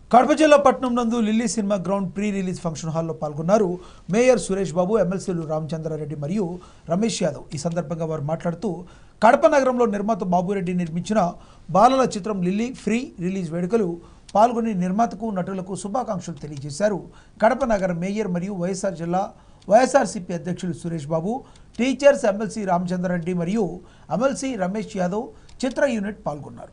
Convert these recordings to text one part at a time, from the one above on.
కడప జిల్లా పట్నం నందు Lilly cinema ground pre release function హాల్లో పాల్గొన్నారు మేయర్ సురేష్ బాబు ఎమ్మెల్సీలు రామచంద్రారెడ్డి మరియు రమేష్ యాదవ్ ఈ సందర్భంగా వారు మాట్లాడుతూ కడప నగరంలో నిర్మాత బాబురెడ్డి నిర్మించిన బాలల చిత్రం లిల్లీ ఫ్రీ రిలీజ్ వేడుకలు పాల్గొని నిర్మాతకు నటులకు శుభాకాంక్షలు తెలియజేశారు కడప నగర మేయర్ మరియు వైఎస్ఆర్ జిల్లా వైఎస్ఆర్సీపీ అధ్యక్షులు సురేష్ బాబు టీచర్స్ ఎమ్మెల్సీ రామచంద్రారెడ్డి మరియు ఎమ్మెల్సీ రమేష్ యాదవ్ చిత్ర యూనిట్ పాల్గొన్నారు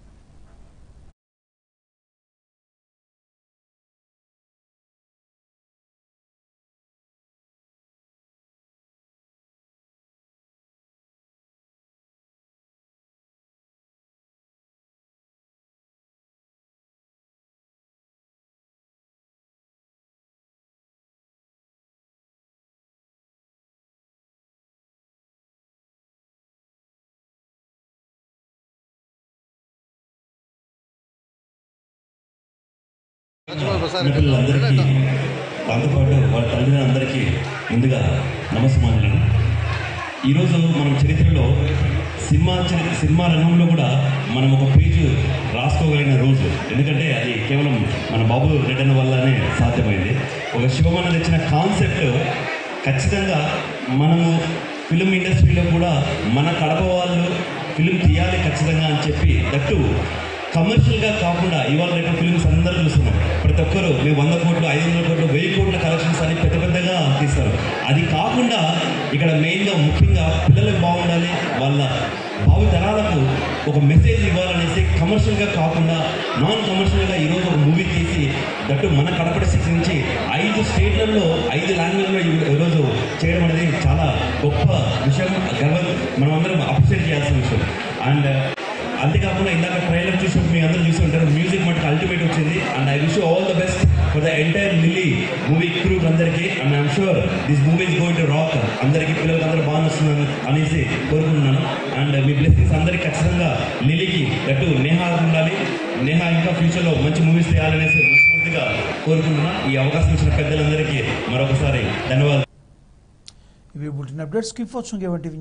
మిత్రులందరికీ దాంతో పాటు వాళ్ళ తల్లిదండ్రులందరికీ ముందుగా నమస్కారాలు ఈరోజు మనం చరిత్రలో సినిమా చరి సినిమా రంగంలో కూడా మనం ఒక పేజ్ రాసుకోగలిగిన రోజు ఎందుకంటే అది కేవలం మన బాబు రెడ్డన్ వల్లనే సాధ్యమైంది ఒక శివమన్న తెచ్చిన కాన్సెప్ట్ ఖచ్చితంగా మనము ఫిలిం ఇండస్ట్రీలో కూడా మన కడప వాళ్ళు ఫిలిం తీయాలి ఖచ్చితంగా అని చెప్పి దట్టు కమర్షియల్గా కాకుండా ఇవాళ రేపు ఫిల్మ్స్ అందరూ చూస్తున్నాం ప్రతి ఒక్కరు మేము వంద కోట్లు ఐదు వందల కోట్లు వెయ్యి కోట్ల కలెక్షన్స్ అని పెద్ద పెద్దగా తీస్తారు అది కాకుండా ఇక్కడ మెయిన్గా ముఖ్యంగా పిల్లలకు బాగుండాలి వాళ్ళ భావి తరాలకు ఒక మెసేజ్ ఇవ్వాలనేసి కమర్షియల్గా కాకుండా నాన్ కమర్షియల్గా ఈరోజు ఒక మూవీ తీసి దట్టు మన కడప డిస్ట్రిక్ట్ నుంచి ఐదు స్టేట్లలో ఐదు లాంగ్వేజ్లో ఈరోజు చేయడం అనేది చాలా గొప్ప విషయం గర్వం మనం అందరం అప్రిషియేట్ చేయాల్సిన విషయం అండ్ అంతేకాకుండా ఇందాక ట్రైలర్ చూసినప్పుడు మీ అందరూ చూసి ఉంటారు మ్యూజిక్ మటుకు అల్టిమేట్ వచ్చింది and I wish all the best for the entire Lilly movie crew అందరికీ and I'm sure this movie is going to rock అందరికీ పిల్లలకి అందరూ బాగా వస్తుందని అనేసి కోరుకుంటున్నాను అండ్ మీ బ్లెస్సింగ్స్ అందరికీ ఖచ్చితంగా లిలీకి గట్టు నేహా ఉండాలి నేహా ఇంకా ఫ్యూచర్లో మంచి మూవీస్ చేయాలనేసి మనస్ఫూర్తిగా కోరుకుంటున్నాను ఈ అవకాశం ఇచ్చిన పెద్దలందరికీ మరొకసారి ధన్యవాదాలు ఇవి బులెటిన్ అప్డేట్స్ కీప్ వాచింగ్ ఏవంటి